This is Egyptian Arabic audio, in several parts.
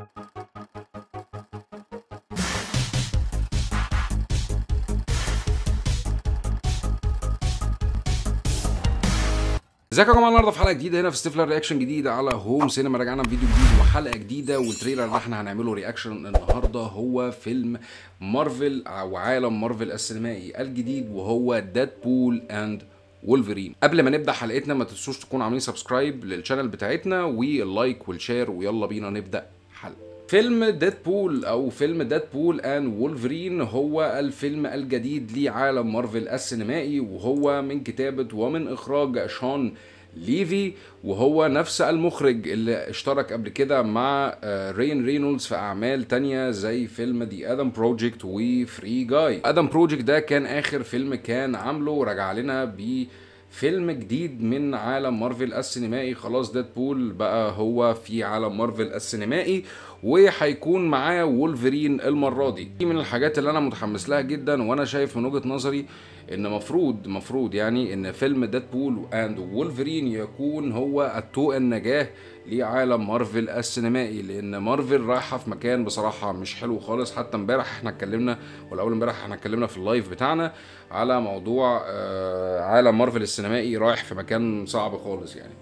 ازيكم يا جماعه النهارده في حلقه جديده هنا في ستيفلر رياكشن جديد على هوم سينما رجعنا بفيديو جديد وحلقه جديده والتريلر اللي احنا هنعمله رياكشن النهارده هو فيلم مارفل او عالم مارفل السينمائي الجديد وهو ديدبول اند وولفرين قبل ما نبدا حلقتنا ما تنسوش تكونوا عاملين سبسكرايب للشانل بتاعتنا واللايك والشير ويلا بينا نبدا حلقه فيلم ديدبول او فيلم ديدبول اند وولفرين هو الفيلم الجديد لعالم مارفل السينمائي وهو من كتابة ومن اخراج شون ليفي وهو نفس المخرج اللي اشترك قبل كده مع آه، رين رينولدز في اعمال تانية زي فيلم دي ادم بروجكت وفري جاي ادم بروجكت ده كان اخر فيلم كان عامله رجع لنا ب فيلم جديد من عالم مارفل السينمائي خلاص ديدبول بقى هو في عالم مارفل السينمائي وهيكون معاه وولفرين المره دي دي من الحاجات اللي انا متحمس لها جدا وانا شايف من وجهه نظري ان مفروض مفروض يعني ان فيلم ديدبول اند وولفرين يكون هو الطوق النجاه لعالم مارفل السينمائي لان مارفل رايحه في مكان بصراحه مش حلو خالص حتى امبارح احنا اتكلمنا ولا اول امبارح احنا اتكلمنا في اللايف بتاعنا على موضوع آه، عالم مارفل السينمائي رايح في مكان صعب خالص يعني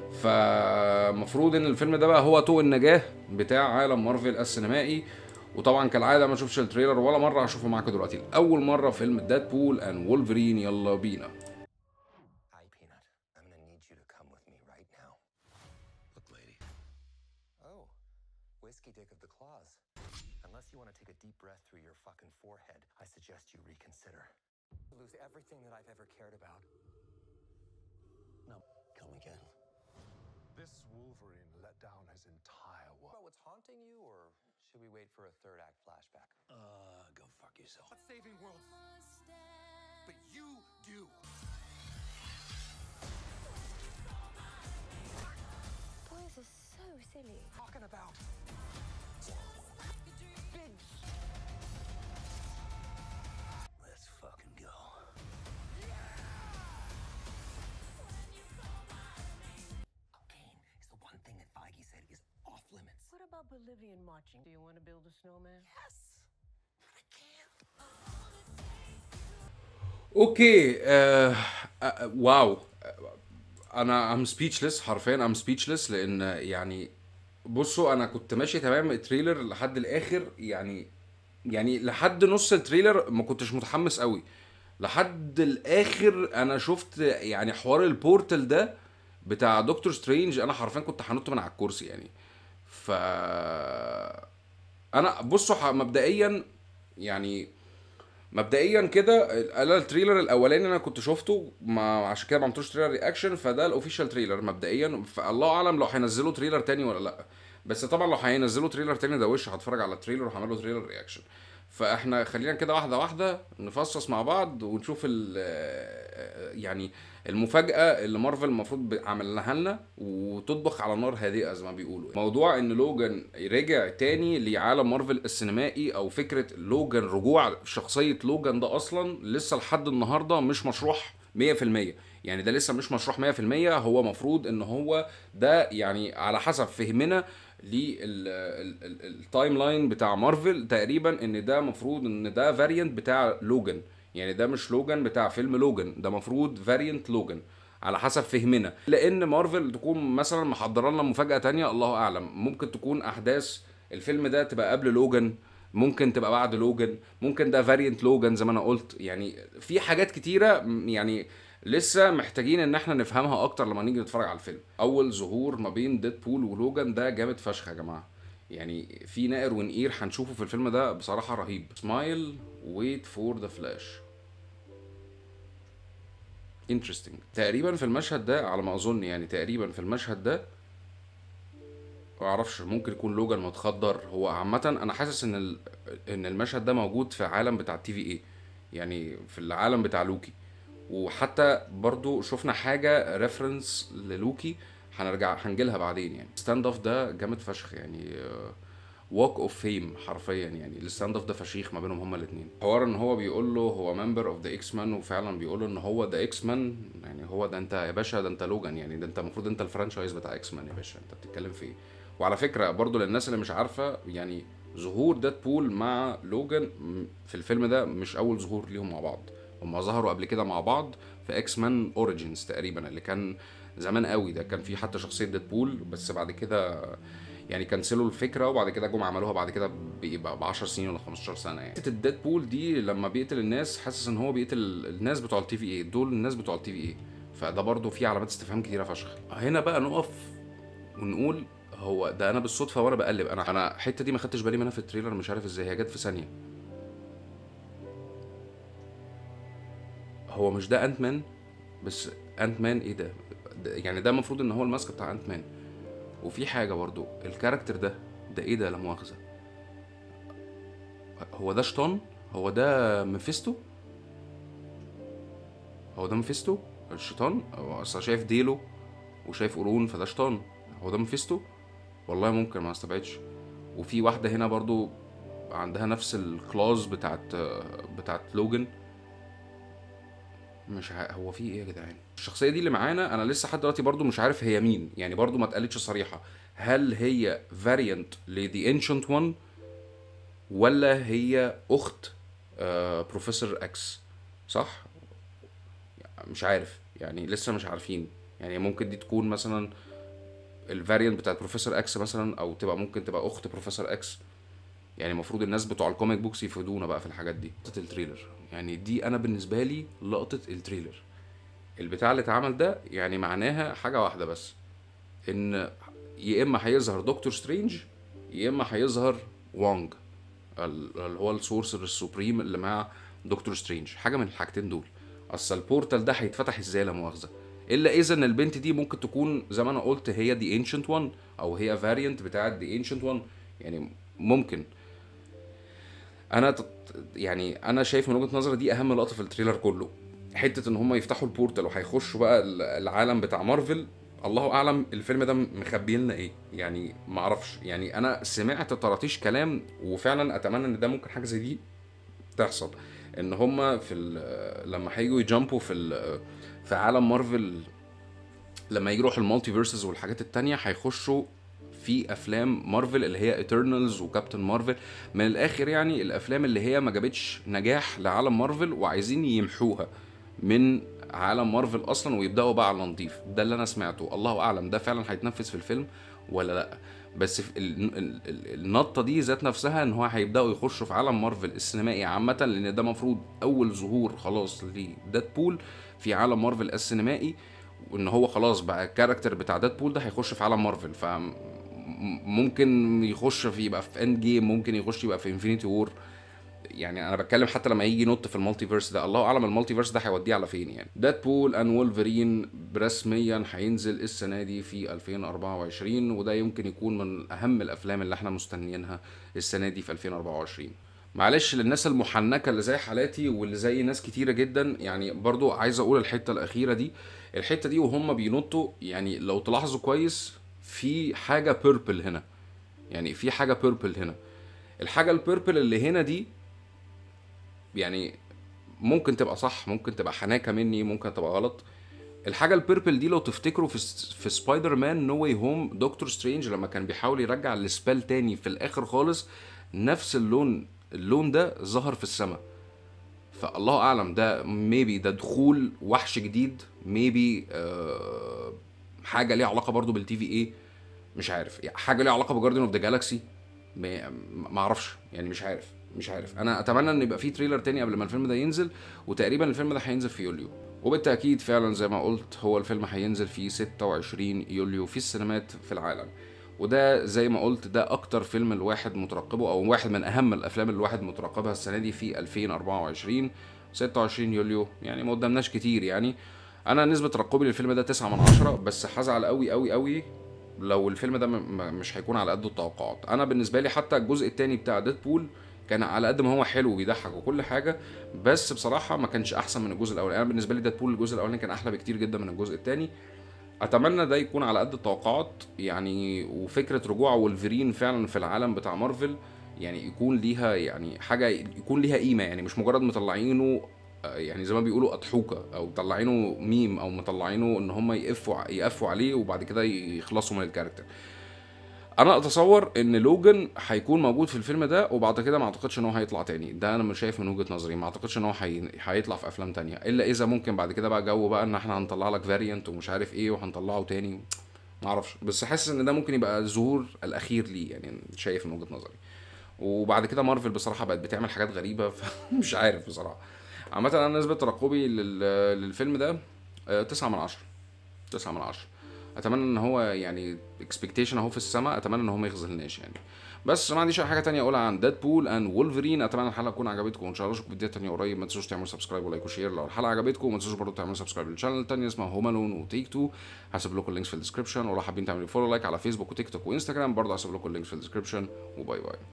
فمفروض ان الفيلم ده بقى هو طوق النجاه بتاع عالم مارفل السينمائي وطبعا كالعاده ما شفتش التريلر ولا مره هشوفه معاكم دلوقتي اول مره فيلم ديدبول اند وولفرين يلا بينا Hi, Peanut. I'm gonna need you to come with me right now. Look, lady. Oh, whiskey dick of the claws. Unless you want to take a deep breath through your fucking forehead, I suggest you reconsider. Lose everything that I've ever cared about. No, come again. This Wolverine let down his entire About world. what's haunting you, or should we wait for a third act flashback? Uh, go fuck yourself. not saving worlds. But you do. Boys are so silly. Talking about big Let's fucking go. cocaine is the one thing that Feige said is off limits. What about Bolivian marching? Do you want to build a snowman? Yes, but I can't. اوكي آه آه واو آه، انا ام سبيتشلس حرفيا ام سبيتشلس لان يعني بصوا انا كنت ماشي تمام التريلر لحد الاخر يعني يعني لحد نص التريلر ما كنتش متحمس قوي لحد الاخر انا شفت يعني حوار البورتال ده بتاع دكتور سترينج انا حرفيا كنت هنط من على الكرسي يعني ف انا بصوا ح- مبدئيا يعني مبدئيا كده انا التريلر الاولاني انا كنت شفته ما عشان كده ما عملتوش تريلر رياكشن فده الاوفيشال تريلر مبدئيا فالله اعلم لو هينزلوا تريلر تاني ولا لا بس طبعا لو هينزلوا تريلر تاني ده وش هتفرج على التريلر وهعمل له تريلر رياكشن فاحنا خلينا كده واحده واحده نفصص مع بعض ونشوف ال يعني المفاجاه اللي مارفل المفروض عملناها لنا وتطبخ على نار هادئه زي ما بيقولوا موضوع ان لوجان رجع تاني لعالم مارفل السينمائي او فكره لوجان رجوع شخصيه لوجان ده اصلا لسه لحد النهارده مش مشروح 100% يعني ده لسه مش مشروح 100% هو مفروض ان هو ده يعني على حسب فهمنا للتايم لاين بتاع مارفل تقريبا ان ده مفروض ان ده فاريانت بتاع لوجان يعني ده مش لوجان بتاع فيلم لوجان ده مفروض فاريانت لوجان على حسب فهمنا لان مارفل تكون مثلا محضره لنا مفاجاه تانية الله اعلم ممكن تكون احداث الفيلم ده تبقى قبل لوجان ممكن تبقى بعد لوجان ممكن ده فاريانت لوجان زي ما انا قلت يعني في حاجات كتيره م- يعني لسه محتاجين ان احنا نفهمها اكتر لما نيجي نتفرج على الفيلم اول ظهور ما بين ديدبول ولوجان ده جامد فشخ يا جماعه يعني في نائر ونقير هنشوفه في الفيلم ده بصراحه رهيب سمايل ويت فور ذا فلاش انترستنج تقريبا في المشهد ده على ما اظن يعني تقريبا في المشهد ده ما اعرفش ممكن يكون لوجان متخدر هو عامه انا حاسس ان ال... ان المشهد ده موجود في عالم بتاع التي في اي يعني في العالم بتاع لوكي وحتى برضو شفنا حاجه ريفرنس للوكي هنرجع هنجيلها بعدين يعني ستاند اوف ده جامد فشخ يعني ووك اوف فيم حرفيا يعني الستاند اوف ده فشيخ ما بينهم هما الاثنين حوار ان هو بيقول له هو ممبر اوف ذا اكس مان وفعلا بيقول له ان هو ده اكس مان يعني هو ده انت يا باشا ده انت لوجان يعني ده انت المفروض انت الفرانشايز بتاع اكس مان يا باشا انت بتتكلم في ايه وعلى فكره برضو للناس اللي مش عارفه يعني ظهور ديدبول مع لوجان م- في الفيلم ده مش اول ظهور ليهم مع بعض هم ظهروا قبل كده مع بعض في اكس مان اوريجينز تقريبا اللي كان زمان قوي ده كان في حتى شخصيه ديدبول بس بعد كده يعني كنسلوا الفكره وبعد كده جم عملوها بعد كده بيبقى ب 10 سنين ولا 15 سنه يعني حته الديدبول دي لما بيقتل الناس حاسس ان هو بيقتل الناس بتوع التي في اي دول الناس بتوع التي في اي فده برضو فيه علامات استفهام كتيره فشخ هنا بقى نقف ونقول هو ده انا بالصدفه وانا بقلب انا انا الحته دي ما خدتش بالي منها في التريلر مش عارف ازاي هي جت في ثانيه هو مش ده انت مان بس انت مان ايه ده ده- يعني ده المفروض ان هو الماسك بتاع انت مان وفي حاجه برضو الكاركتر ده ده ايه ده لا مؤاخذه هو ده شطان هو ده ميفيستو هو ده ميفيستو الشيطان هو اصلا شايف ديلو وشايف قرون فده شيطان هو ده ميفيستو والله ممكن ما استبعدش وفي واحده هنا برضو عندها نفس الكلاز بتاعت بتاعت لوجن مش ع... هو في ايه يا جدعان الشخصيه دي اللي معانا انا لسه لحد دلوقتي برضو مش عارف هي مين يعني برضو ما اتقالتش صريحه هل هي فاريانت لدي انشنت وان ولا هي اخت آه بروفيسور اكس صح مش عارف يعني لسه مش عارفين يعني ممكن دي تكون مثلا الفاريانت بتاعت بروفيسور اكس مثلا او تبقى ممكن تبقى اخت بروفيسور اكس يعني المفروض الناس بتوع الكوميك بوكس يفيدونا بقى في الحاجات دي لقطه التريلر يعني دي انا بالنسبه لي لقطه التريلر البتاع اللي اتعمل ده يعني معناها حاجه واحده بس ان يا اما هيظهر دكتور سترينج يا اما هيظهر وانج ال- اللي هو السورسر السوبريم اللي مع دكتور سترينج حاجه من الحاجتين دول اصل البورتال ده هيتفتح ازاي لا مؤاخذه الا اذا ان البنت دي ممكن تكون زي ما انا قلت هي دي انشنت وان او هي فاريانت بتاعت دي انشنت وان يعني ممكن انا تط... يعني انا شايف من وجهه نظري دي اهم لقطه في التريلر كله حته ان هم يفتحوا البورتال وهيخشوا بقى ال- العالم بتاع مارفل الله اعلم الفيلم ده مخبي لنا ايه يعني ما اعرفش يعني انا سمعت طراطيش كلام وفعلا اتمنى ان ده ممكن حاجه زي دي تحصل ان هم في ال- لما هيجوا يجامبوا في ال- في عالم مارفل لما يجي يروحوا المالتي فيرسز والحاجات التانية هيخشوا في افلام مارفل اللي هي ايترنالز وكابتن مارفل من الاخر يعني الافلام اللي هي ما جابتش نجاح لعالم مارفل وعايزين يمحوها من عالم مارفل اصلا ويبداوا بقى على نضيف ده اللي انا سمعته الله اعلم ده فعلا هيتنفذ في الفيلم ولا لا بس في ال- ال- ال- النطه دي ذات نفسها ان هو هيبداوا يخشوا في عالم مارفل السينمائي عامه لان ده مفروض اول ظهور خلاص لديدبول في عالم مارفل السينمائي وان هو خلاص بقى الكاركتر بتاع ديدبول ده هيخش في عالم مارفل ف ممكن يخش في يبقى في اند جيم ممكن يخش يبقى في انفينيتي وور يعني انا بتكلم حتى لما يجي ينط في المالتي فيرس ده الله اعلم المالتي فيرس ده هيوديه على فين يعني ديدبول ان وولفرين رسميا هينزل السنه دي في 2024 وده يمكن يكون من اهم الافلام اللي احنا مستنيينها السنه دي في 2024 معلش للناس المحنكه اللي زي حالاتي واللي زي ناس كتيره جدا يعني برضو عايز اقول الحته الاخيره دي الحته دي وهم بينطوا يعني لو تلاحظوا كويس في حاجه بيربل هنا يعني في حاجه بيربل هنا الحاجه البيربل اللي هنا دي يعني ممكن تبقى صح ممكن تبقى حناكه مني ممكن تبقى غلط الحاجه البيربل دي لو تفتكروا في في سبايدر مان نو واي هوم دكتور سترينج لما كان بيحاول يرجع السبيل تاني في الاخر خالص نفس اللون اللون ده ظهر في السماء فالله اعلم ده ميبي ده دخول وحش جديد ميبي آه حاجه ليها علاقه برضو بالتي في اي مش عارف يعني حاجه ليها علاقه بجاردن اوف ذا جالاكسي ما اعرفش يعني مش عارف مش عارف انا اتمنى ان يبقى في تريلر تاني قبل ما الفيلم ده ينزل وتقريبا الفيلم ده هينزل في يوليو وبالتاكيد فعلا زي ما قلت هو الفيلم هينزل في 26 يوليو في السينمات في العالم وده زي ما قلت ده اكتر فيلم الواحد مترقبه او واحد من اهم الافلام اللي الواحد مترقبها السنه دي في 2024 26 يوليو يعني ما قدامناش كتير يعني انا نسبه ترقبي للفيلم ده 9 من 10 بس هزعل قوي قوي قوي لو الفيلم ده م- م- مش هيكون على قد التوقعات انا بالنسبه لي حتى الجزء الثاني بتاع ديدبول كان على قد ما هو حلو وبيضحك وكل حاجه بس بصراحه ما كانش احسن من الجزء الاولاني انا بالنسبه لي ديدبول الجزء الاولاني كان احلى بكتير جدا من الجزء الثاني اتمنى ده يكون على قد التوقعات يعني وفكره رجوع وولفرين فعلا في العالم بتاع مارفل يعني يكون ليها يعني حاجه يكون ليها قيمه يعني مش مجرد مطلعينه آه، يعني زي ما بيقولوا اضحوكه او مطلعينه ميم او مطلعينه ان هم يقفوا يقفوا عليه وبعد كده يخلصوا من الكاركتر انا اتصور ان لوجان هيكون موجود في الفيلم ده وبعد كده ما اعتقدش ان هو هيطلع تاني ده انا مش شايف من وجهة نظري ما اعتقدش ان هو هي... هيطلع في افلام تانية الا اذا ممكن بعد كده بقى جو بقى ان احنا هنطلع لك فاريانت ومش عارف ايه وهنطلعه تاني ما اعرفش بس حاسس ان ده ممكن يبقى الظهور الاخير ليه يعني شايف من وجهة نظري وبعد كده مارفل بصراحه بقت بتعمل حاجات غريبه فمش عارف بصراحه عامه انا نسبه ترقبي لل... للفيلم ده آه، تسعة من عشرة تسعة من عشرة اتمنى ان هو يعني اكسبكتيشن اهو في السماء اتمنى ان هو ما يخذلناش يعني بس ما عنديش اي حاجه تانية اقولها عن ديدبول اند وولفرين اتمنى الحلقه تكون عجبتكم وان شاء الله اشوفكم فيديوهات تانية قريب ما تنسوش تعملوا سبسكرايب ولايك وشير لو الحلقه عجبتكم وما تنسوش برضه تعملوا سبسكرايب للشانل التانية اسمها هوم الون وتيك تو هسيب لكم اللينكس في الديسكربشن ولو حابين تعملوا فولو لايك على فيسبوك وتيك توك وانستجرام برضه هسيب لكم اللينكس في الديسكربشن وباي باي